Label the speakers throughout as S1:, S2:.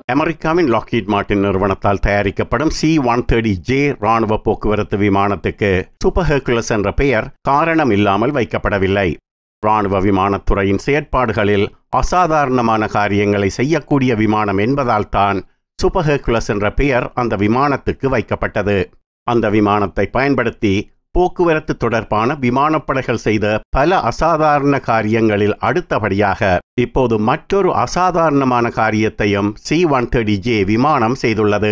S1: அமெரிக்காவின் Lockheed Martin நிறுவனத்தால் தயாரிக்கப்படும் சி ஒன் தேர்ட்டி ஜே ராணுவ போக்குவரத்து விமானத்துக்கு சூப்பர் ஹெர்குலஸ் என்ற பெயர் காரணம் இல்லாமல் வைக்கப்படவில்லை ராணுவ விமானத்துறையின் செயற்பாடுகளில் அசாதாரணமான காரியங்களை செய்யக்கூடிய விமானம் என்பதால் தான் சூப்பர் ஹெர்குலஸ் என்ற பெயர் அந்த விமானத்துக்கு வைக்கப்பட்டது அந்த விமானத்தை பயன்படுத்தி போக்குவரத்து தொடர்பான விமானப்படைகள் செய்த பல அசாதாரண காரியங்களில் அடுத்தபடியாக இப்போது மற்றொரு அசாதாரணமான காரியத்தையும் சி ஒன் தேர்ட்டி ஜே விமானம் செய்துள்ளது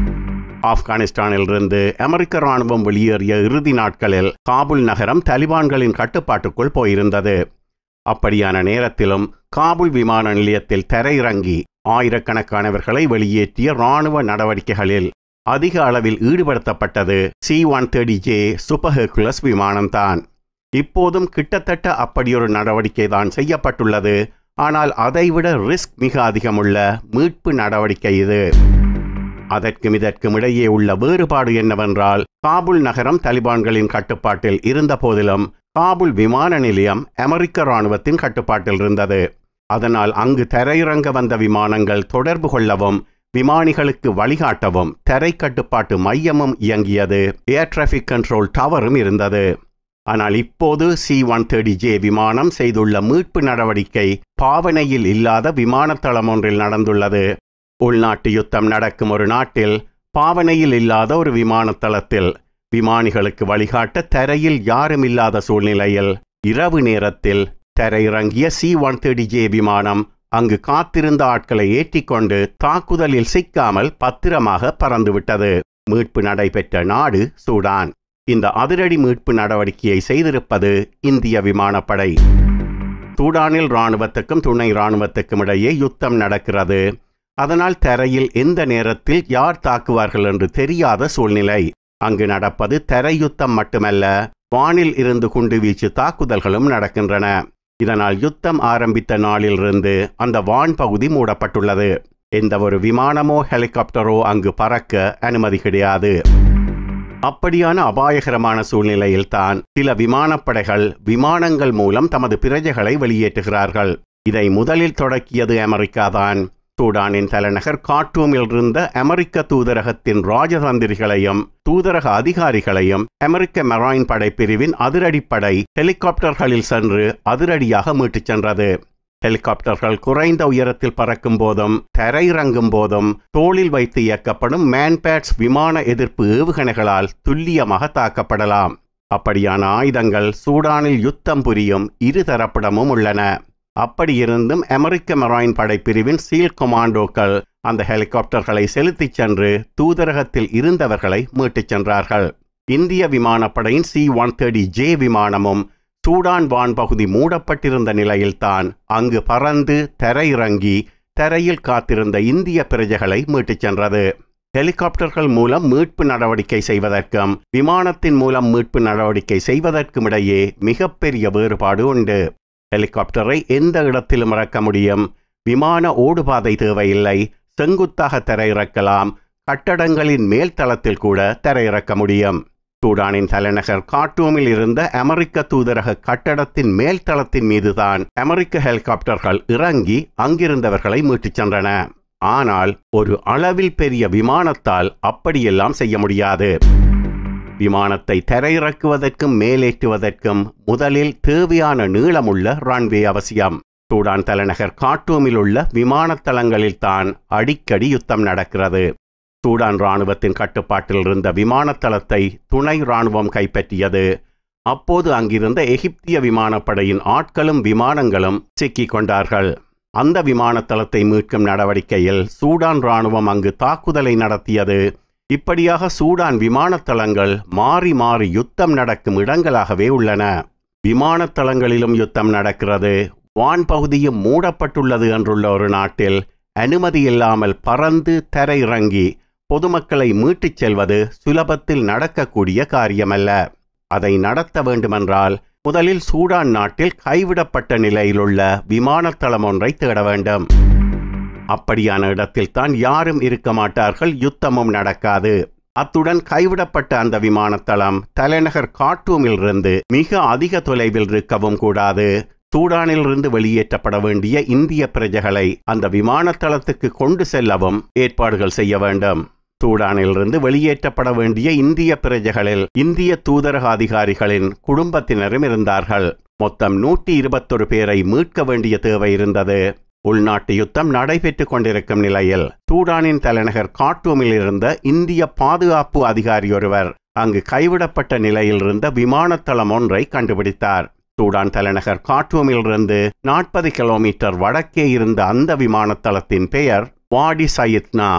S1: ஆப்கானிஸ்தானிலிருந்து அமெரிக்க ராணுவம் வெளியேறிய இறுதி நாட்களில் காபுல் நகரம் தலிபான்களின் கட்டுப்பாட்டுக்குள் போயிருந்தது அப்படியான நேரத்திலும் காபுல் விமான நிலையத்தில் தரையிறங்கி ஆயிரக்கணக்கானவர்களை வெளியேற்றிய ராணுவ நடவடிக்கைகளில் அதிக அளவில் ஈடுபடுத்தப்பட்டது C one thirty J super Hercules விமானம்தான் இப்போதும் கிட்டத்தட்ட அப்படியொரு நடவடிக்கை தான் செய்யப்பட்டுள்ளது ஆனால் அதைவிட ரிஸ்க் மிக அதிகமுள்ள மீட்பு நடவடிக்கை இது அதற்கும் இதற்கும் இடையே உள்ள வேறுபாடு என்னவென்றால் காபுல் நகரம் தலிபான்களின் கட்டுப்பாட்டில் இருந்த போதிலும் காபுல் விமான நிலையம் அமெரிக்க ராணுவத்தின் கட்டுப்பாட்டில் இருந்தது அதனால் அங்கு தரையிறங்க வந்த விமானங்கள் தொடர்பு கொள்ளவும் விமானிகளுக்கு வழிகாட்டவும் தரை கட்டுப்பாட்டு மையமும் இயங்கியது ஏர் டிராஃபிக் கண்ட்ரோல் டவரும் இருந்தது ஆனால் இப்போது சி ஒன் தேர்ட்டி ஜே விமானம் செய்துள்ள மீட்பு நடவடிக்கை பாவனையில் இல்லாத விமானத்தளம் ஒன்றில் நடந்துள்ளது உள்நாட்டு யுத்தம் நடக்கும் ஒரு நாட்டில் பாவனையில் இல்லாத ஒரு விமானத்தளத்தில் விமானிகளுக்கு வழிகாட்ட தரையில் யாரும் இல்லாத சூழ்நிலையில் இரவு நேரத்தில் தரையிறங்கிய சி ஒன் தேர்ட்டி ஜே விமானம் அங்கு காத்திருந்த ஆட்களை ஏற்றிக்கொண்டு தாக்குதலில் சிக்காமல் பத்திரமாக பறந்துவிட்டது மீட்பு நடைபெற்ற நாடு சூடான் இந்த அதிரடி மீட்பு நடவடிக்கையை செய்திருப்பது இந்திய விமானப்படை சூடானில் இராணுவத்துக்கும் துணை இராணுவத்துக்கும் இடையே யுத்தம் நடக்கிறது அதனால் தரையில் எந்த நேரத்தில் யார் தாக்குவார்கள் என்று தெரியாத சூழ்நிலை அங்கு நடப்பது தரை யுத்தம் மட்டுமல்ல வானில் இருந்து குண்டுவீச்சு தாக்குதல்களும் நடக்கின்றன இதனால் யுத்தம் ஆரம்பித்த நாளிலிருந்து அந்த வான் பகுதி மூடப்பட்டுள்ளது எந்த ஒரு விமானமோ ஹெலிகாப்டரோ அங்கு பறக்க அனுமதி கிடையாது அப்படியான அபாயகரமான சூழ்நிலையில்தான் சில விமானப்படைகள் விமானங்கள் மூலம் தமது பிரஜைகளை வெளியேற்றுகிறார்கள் இதை முதலில் தொடக்கியது அமெரிக்காதான் சூடானின் தலைநகர் கார்ட்டூமில் இருந்த அமெரிக்க தூதரகத்தின் ராஜதந்திரிகளையும் தூதரக அதிகாரிகளையும் அமெரிக்க மெராயின் படைப்பிரிவின் அதிரடிப்படை ஹெலிகாப்டர்களில் சென்று அதிரடியாக மீட்டுச் சென்றது ஹெலிகாப்டர்கள் குறைந்த உயரத்தில் பறக்கும் போதும் தரையிறங்கும் போதும் தோளில் வைத்து இயக்கப்படும் மேன்பேட்ஸ் விமான எதிர்ப்பு ஏவுகணைகளால் துல்லியமாக தாக்கப்படலாம் அப்படியான ஆயுதங்கள் சூடானில் யுத்தம் புரியும் இரு தரப்பிடமும் உள்ளன அப்படியிருந்தும் அமெரிக்க மெராயின் படைப்பிரிவின் சீல் கொமாண்டோக்கள் அந்த ஹெலிகாப்டர்களை செலுத்திச் சென்று தூதரகத்தில் இருந்தவர்களை மீட்டுச் சென்றார்கள் இந்திய விமானப்படையின் சி ஒன் தேர்ட்டி ஜே விமானமும் சூடான் வான் பகுதி மூடப்பட்டிருந்த நிலையில்தான் அங்கு பறந்து தரையிறங்கி தரையில் காத்திருந்த இந்திய பிரஜைகளை மீட்டுச் சென்றது ஹெலிகாப்டர்கள் மூலம் மீட்பு நடவடிக்கை செய்வதற்கும் விமானத்தின் மூலம் மீட்பு நடவடிக்கை செய்வதற்கும் இடையே மிகப்பெரிய வேறுபாடு உண்டு ஹெலிகாப்டரை எந்த இடத்திலும் இறக்க முடியும் விமான ஓடுபாதை தேவையில்லை செங்குத்தாக தரையிறக்கலாம் கட்டடங்களின் மேல் தளத்தில் கூட தரையிறக்க முடியும் சூடானின் தலைநகர் கார்ட்டூமில் இருந்த அமெரிக்க தூதரக கட்டடத்தின் மேல் தளத்தின் மீதுதான் அமெரிக்க ஹெலிகாப்டர்கள் இறங்கி அங்கிருந்தவர்களை மீட்டுச் சென்றன ஆனால் ஒரு அளவில் பெரிய விமானத்தால் அப்படியெல்லாம் செய்ய முடியாது விமானத்தை தரையிறக்குவதற்கும் மேலேற்றுவதற்கும் முதலில் தேவையான நீளமுள்ள ரன்வே அவசியம் சூடான் தலைநகர் கார்ட்டூமில் உள்ள விமானத்தளங்களில் தான் அடிக்கடி யுத்தம் நடக்கிறது சூடான் இராணுவத்தின் கட்டுப்பாட்டில் இருந்த விமானத்தளத்தை துணை இராணுவம் கைப்பற்றியது அப்போது அங்கிருந்த எகிப்திய விமானப்படையின் ஆட்களும் விமானங்களும் சிக்கிக் கொண்டார்கள் அந்த விமானத்தளத்தை மீட்கும் நடவடிக்கையில் சூடான் இராணுவம் அங்கு தாக்குதலை நடத்தியது இப்படியாக சூடான் விமானத்தளங்கள் மாறி மாறி யுத்தம் நடக்கும் இடங்களாகவே உள்ளன விமானத்தளங்களிலும் யுத்தம் நடக்கிறது வான் பகுதியும் மூடப்பட்டுள்ளது என்றுள்ள ஒரு நாட்டில் அனுமதி இல்லாமல் பறந்து தரையிறங்கி பொதுமக்களை மீட்டுச் செல்வது சுலபத்தில் நடக்கக்கூடிய காரியமல்ல அதை நடத்த வேண்டுமென்றால் முதலில் சூடான் நாட்டில் கைவிடப்பட்ட நிலையிலுள்ள விமானத்தளம் ஒன்றை தேட வேண்டும் அப்படியான இடத்தில்தான் யாரும் இருக்க மாட்டார்கள் யுத்தமும் நடக்காது அத்துடன் கைவிடப்பட்ட அந்த விமானத்தளம் தலைநகர் கார்ட்டூமில் இருந்து மிக அதிக தொலைவில் இருக்கவும் கூடாது சூடானிலிருந்து வெளியேற்றப்பட வேண்டிய இந்திய பிரஜைகளை அந்த விமானத்தளத்துக்கு கொண்டு செல்லவும் ஏற்பாடுகள் செய்ய வேண்டும் சூடானிலிருந்து வெளியேற்றப்பட வேண்டிய இந்திய பிரஜைகளில் இந்திய தூதரக அதிகாரிகளின் குடும்பத்தினரும் இருந்தார்கள் மொத்தம் நூற்றி இருபத்தொரு பேரை மீட்க வேண்டிய தேவை இருந்தது உள்நாட்டு யுத்தம் நடைபெற்றுக் கொண்டிருக்கும் நிலையில் சூடானின் தலைநகர் கார்ட்டூமில் இருந்த இந்திய பாதுகாப்பு அதிகாரி ஒருவர் அங்கு கைவிடப்பட்ட நிலையில் இருந்த விமானத்தளம் ஒன்றை கண்டுபிடித்தார் சூடான் தலைநகர் கார்ட்டூமிலிருந்து நாற்பது கிலோமீட்டர் வடக்கே இருந்த அந்த விமானத்தளத்தின் பெயர் வாடி சயித்னா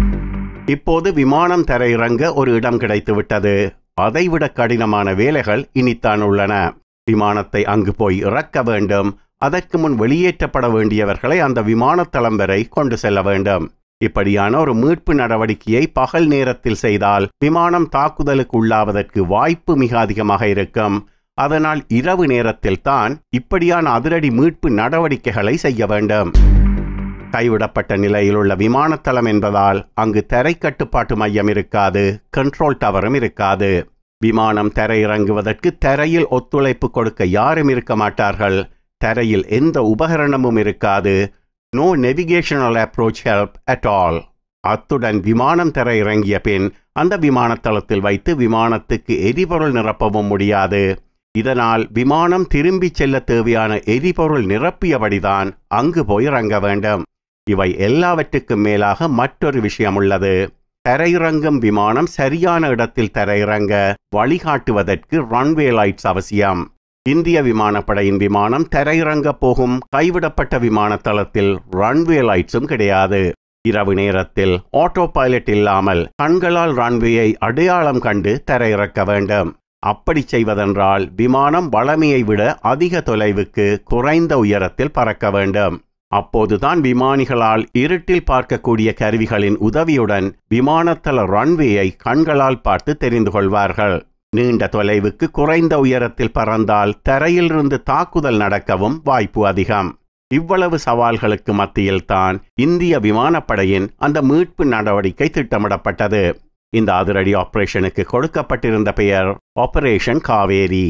S1: இப்போது விமானம் தரையிறங்க ஒரு இடம் கிடைத்துவிட்டது அதைவிட கடினமான வேலைகள் இனித்தான் உள்ளன விமானத்தை அங்கு போய் இறக்க வேண்டும் அதற்கு முன் வெளியேற்றப்பட வேண்டியவர்களை அந்த விமானத்தளம் வரை கொண்டு செல்ல வேண்டும் இப்படியான ஒரு மீட்பு நடவடிக்கையை பகல் நேரத்தில் செய்தால் விமானம் தாக்குதலுக்கு உள்ளாவதற்கு வாய்ப்பு மிக அதிகமாக இருக்கும் அதனால் இரவு நேரத்தில் தான் இப்படியான அதிரடி மீட்பு நடவடிக்கைகளை செய்ய வேண்டும் கைவிடப்பட்ட நிலையில் உள்ள விமானத்தளம் என்பதால் அங்கு தரை கட்டுப்பாட்டு மையம் இருக்காது கண்ட்ரோல் டவரும் இருக்காது விமானம் தரையிறங்குவதற்கு தரையில் ஒத்துழைப்பு கொடுக்க யாரும் இருக்க மாட்டார்கள் தரையில் எந்த உபகரணமும் இருக்காது no navigational approach help at all அத்துடன் விமானம் தரையிறங்கிய பின் அந்த விமானத்தளத்தில் வைத்து விமானத்துக்கு எரிபொருள் நிரப்பவும் முடியாது இதனால் விமானம் திரும்பிச் செல்ல தேவையான எரிபொருள் நிரப்பியபடிதான் அங்கு போய் இறங்க வேண்டும் இவை எல்லாவற்றுக்கும் மேலாக மற்றொரு விஷயம் உள்ளது தரையிறங்கும் விமானம் சரியான இடத்தில் தரையிறங்க வழிகாட்டுவதற்கு ரன்வே லைட்ஸ் அவசியம் இந்திய விமானப்படையின் விமானம் தரையிறங்க போகும் கைவிடப்பட்ட விமானத்தளத்தில் ரன்வே லைட்ஸும் கிடையாது இரவு நேரத்தில் ஆட்டோ பைலட் இல்லாமல் கண்களால் ரன்வேயை அடையாளம் கண்டு தரையிறக்க வேண்டும் அப்படி செய்வதென்றால் விமானம் வளமையை விட அதிக தொலைவுக்கு குறைந்த உயரத்தில் பறக்க வேண்டும் அப்போதுதான் விமானிகளால் இருட்டில் பார்க்கக்கூடிய கருவிகளின் உதவியுடன் விமானத்தள ரன்வேயை கண்களால் பார்த்து தெரிந்து கொள்வார்கள் நீண்ட தொலைவுக்கு குறைந்த உயரத்தில் பறந்தால் தரையிலிருந்து தாக்குதல் நடக்கவும் வாய்ப்பு அதிகம் இவ்வளவு சவால்களுக்கு மத்தியில்தான் இந்திய விமானப்படையின் அந்த மீட்பு நடவடிக்கை திட்டமிடப்பட்டது இந்த அதிரடி ஆபரேஷனுக்கு கொடுக்கப்பட்டிருந்த பெயர் ஆபரேஷன் காவேரி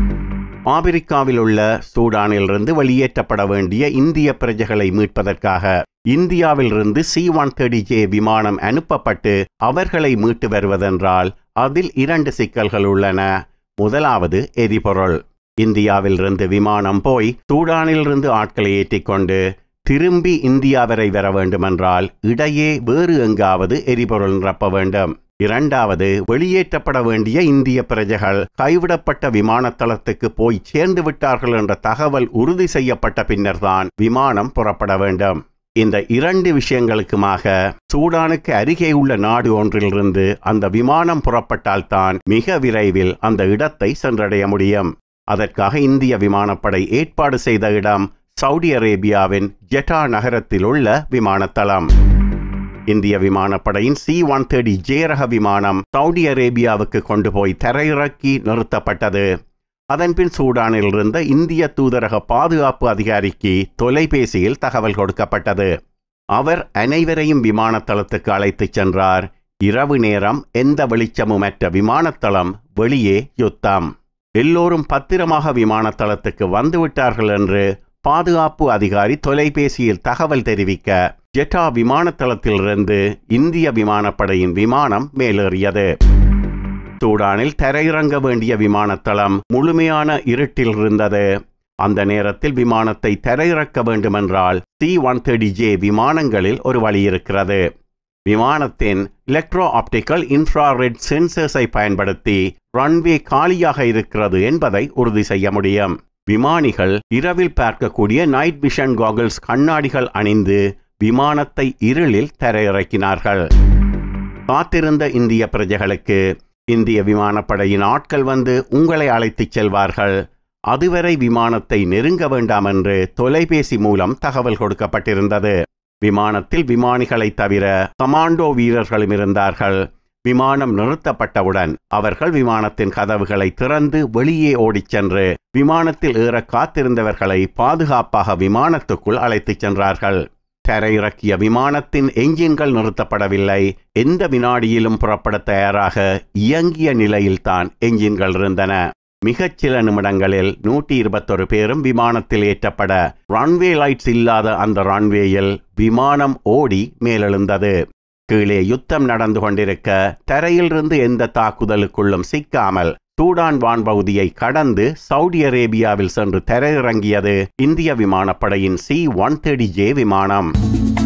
S1: ஆபிரிக்காவில் உள்ள சூடானிலிருந்து வெளியேற்றப்பட வேண்டிய இந்திய பிரஜைகளை மீட்பதற்காக இந்தியாவிலிருந்து சி ஒன் தேர்ட்டி ஜே விமானம் அனுப்பப்பட்டு அவர்களை மீட்டு வருவதென்றால் அதில் இரண்டு சிக்கல்கள் உள்ளன முதலாவது எரிபொருள் இந்தியாவிலிருந்து விமானம் போய் சூடானிலிருந்து ஆட்களை ஏற்றிக்கொண்டு திரும்பி இந்தியா வரை வர வேண்டுமென்றால் இடையே வேறு எங்காவது எரிபொருள் நிரப்ப வேண்டும் இரண்டாவது வெளியேற்றப்பட வேண்டிய இந்திய பிரஜைகள் கைவிடப்பட்ட விமானத்தளத்துக்கு போய் சேர்ந்து விட்டார்கள் என்ற தகவல் உறுதி செய்யப்பட்ட பின்னர்தான் விமானம் புறப்பட வேண்டும் இந்த இரண்டு விஷயங்களுக்குமாக சூடானுக்கு அருகே உள்ள நாடு ஒன்றிலிருந்து அந்த விமானம் புறப்பட்டால்தான் மிக விரைவில் அந்த இடத்தை சென்றடைய முடியும் அதற்காக இந்திய விமானப்படை ஏற்பாடு செய்த இடம் சவுதி அரேபியாவின் ஜெட்டா நகரத்தில் உள்ள விமானத்தளம் இந்திய விமானப்படையின் சி ஒன் தேர்ட்டி ஜே ரக விமானம் சவுதி அரேபியாவுக்கு கொண்டு போய் தரையிறக்கி நிறுத்தப்பட்டது அதன்பின் சூடானில் இருந்த இந்திய தூதரக பாதுகாப்பு அதிகாரிக்கு தொலைபேசியில் தகவல் கொடுக்கப்பட்டது அவர் அனைவரையும் விமானத்தளத்துக்கு அழைத்துச் சென்றார் இரவு நேரம் எந்த வெளிச்சமுமற்ற விமானத்தளம் வெளியே யுத்தம் எல்லோரும் பத்திரமாக விமானத்தளத்துக்கு வந்துவிட்டார்கள் என்று பாதுகாப்பு அதிகாரி தொலைபேசியில் தகவல் தெரிவிக்க ஜெட்டா விமானத்தளத்திலிருந்து இந்திய விமானப்படையின் விமானம் மேலேறியது சூடானில் தரையிறங்க வேண்டிய விமானத்தளம் முழுமையான இருட்டில் இருந்தது அந்த நேரத்தில் விமானத்தை தரையிறக்க வேண்டுமென்றால் சி ஒன் தேர்ட்டி ஜே விமானங்களில் ஒரு வழி இருக்கிறது விமானத்தின் எலக்ட்ரோ ஆப்டிக்கல் இன்ஃப்ராரெட் சென்சர்ஸை பயன்படுத்தி ரன்வே காலியாக இருக்கிறது என்பதை உறுதி செய்ய முடியும் விமானிகள் இரவில் பார்க்கக்கூடிய நைட் விஷன் காகல்ஸ் கண்ணாடிகள் அணிந்து விமானத்தை இருளில் தரையிறக்கினார்கள் காத்திருந்த இந்திய பிரஜைகளுக்கு இந்திய விமானப்படையின் ஆட்கள் வந்து உங்களை அழைத்துச் செல்வார்கள் அதுவரை விமானத்தை நெருங்க வேண்டாம் என்று தொலைபேசி மூலம் தகவல் கொடுக்கப்பட்டிருந்தது விமானத்தில் விமானிகளைத் தவிர கமாண்டோ வீரர்களும் இருந்தார்கள் விமானம் நிறுத்தப்பட்டவுடன் அவர்கள் விமானத்தின் கதவுகளை திறந்து வெளியே ஓடிச் சென்று விமானத்தில் ஏற காத்திருந்தவர்களை பாதுகாப்பாக விமானத்துக்குள் அழைத்துச் சென்றார்கள் தரையிறக்கிய விமானத்தின் என்ஜின்கள் நிறுத்தப்படவில்லை எந்த வினாடியிலும் புறப்பட தயாராக இயங்கிய நிலையில்தான் என்ஜின்கள் இருந்தன மிகச் சில நிமிடங்களில் நூற்றி இருபத்தொரு பேரும் விமானத்தில் ஏற்றப்பட ரன்வே லைட்ஸ் இல்லாத அந்த ரன்வேயில் விமானம் ஓடி மேலெழுந்தது கீழே யுத்தம் நடந்து கொண்டிருக்க தரையிலிருந்து எந்த தாக்குதலுக்குள்ளும் சிக்காமல் சூடான் வான்பகுதியை கடந்து சவுதி அரேபியாவில் சென்று தரையிறங்கியது இந்திய விமானப்படையின் சி ஒன் தேர்ட்டி ஜே விமானம்